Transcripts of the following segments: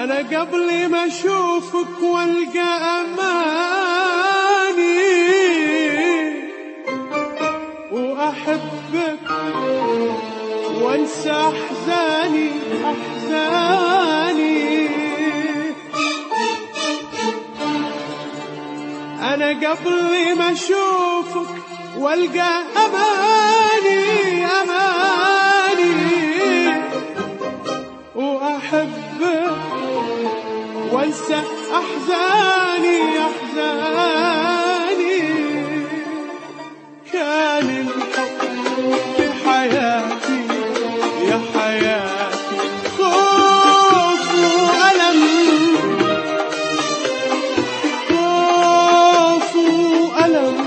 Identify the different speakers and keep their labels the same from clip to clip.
Speaker 1: أنا قبل ما أشوفك وألقى أماني وأحبك وأنسى أحزاني أحزاني أنا قبل ما أشوفك وألقى أماني أماني وأحبك وانسى أحزاني أحزاني كان الحب في حياتي يا حياتي خوف وألم خوف وألم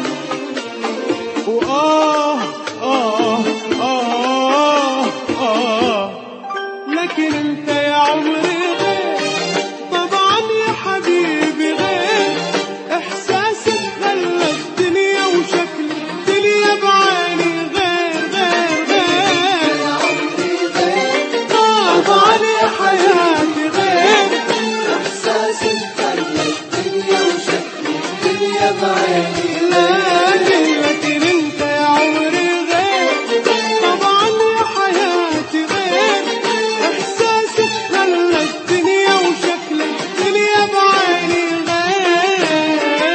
Speaker 1: وآه آه آه آه لكن انت يا عمري غير طبعا يا حبيبي غير احساسك خلى الدنيا وشكل الدنيا بعيني غير غير غير طبعا يا حياتي غير
Speaker 2: إحساسي خلى الدنيا وشكل الدنيا بعيني
Speaker 1: لكن لكن انت يا عمري غير طبعا يا حياتي غير احساسك خلى الدنيا وشكل الدنيا بعيني غير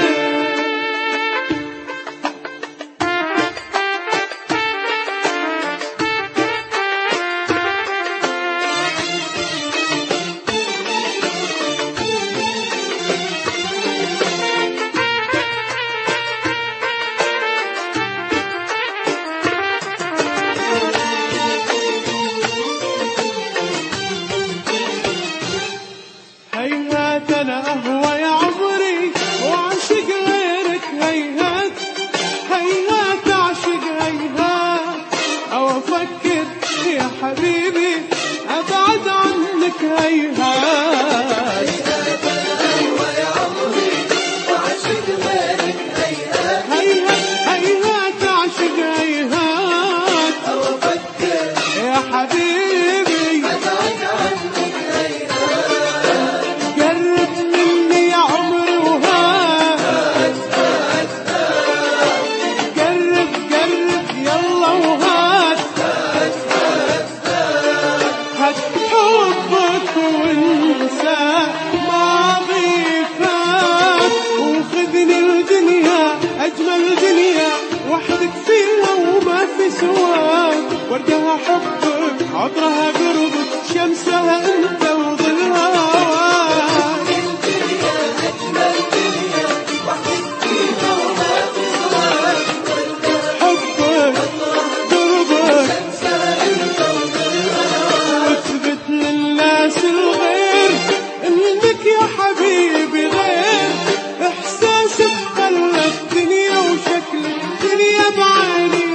Speaker 1: هيهات انا اهوى يا عمري واعشق غيرك هيهات هيهات اعشق هيهات او افكر يا حبيبي ابعد عنك هيهات
Speaker 2: ويا عمري وعشق غيرك هيهات
Speaker 1: هيهات هيهات اعشق هيهات
Speaker 2: أو أفكر
Speaker 1: يا حبيبي
Speaker 2: أبعد عنك هيهات
Speaker 1: قرب مني يا عمري وهات قرب قرب يلا وهات هات حبك وانسى ماضي فات وخذني الدنيا اجمل دنيا وحدك فيها وما في سواك وردها حبك عطرها قربك شمسها انت وظلها هواك
Speaker 2: الدنيا أجمل دنيا وحدك فيها وما في سواك
Speaker 1: حبك قربك
Speaker 2: انسى انت وظلها
Speaker 1: واثبت للناس الغير انك يا حبيبي غير احساسك خلى الدنيا وشكل الدنيا بعيني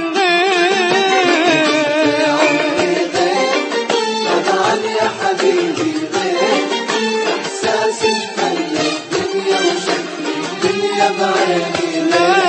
Speaker 1: غير
Speaker 2: طبعا يا حبيبي غير إحساسي خلى الدنيا وشكل الدنيا بعيني
Speaker 1: لا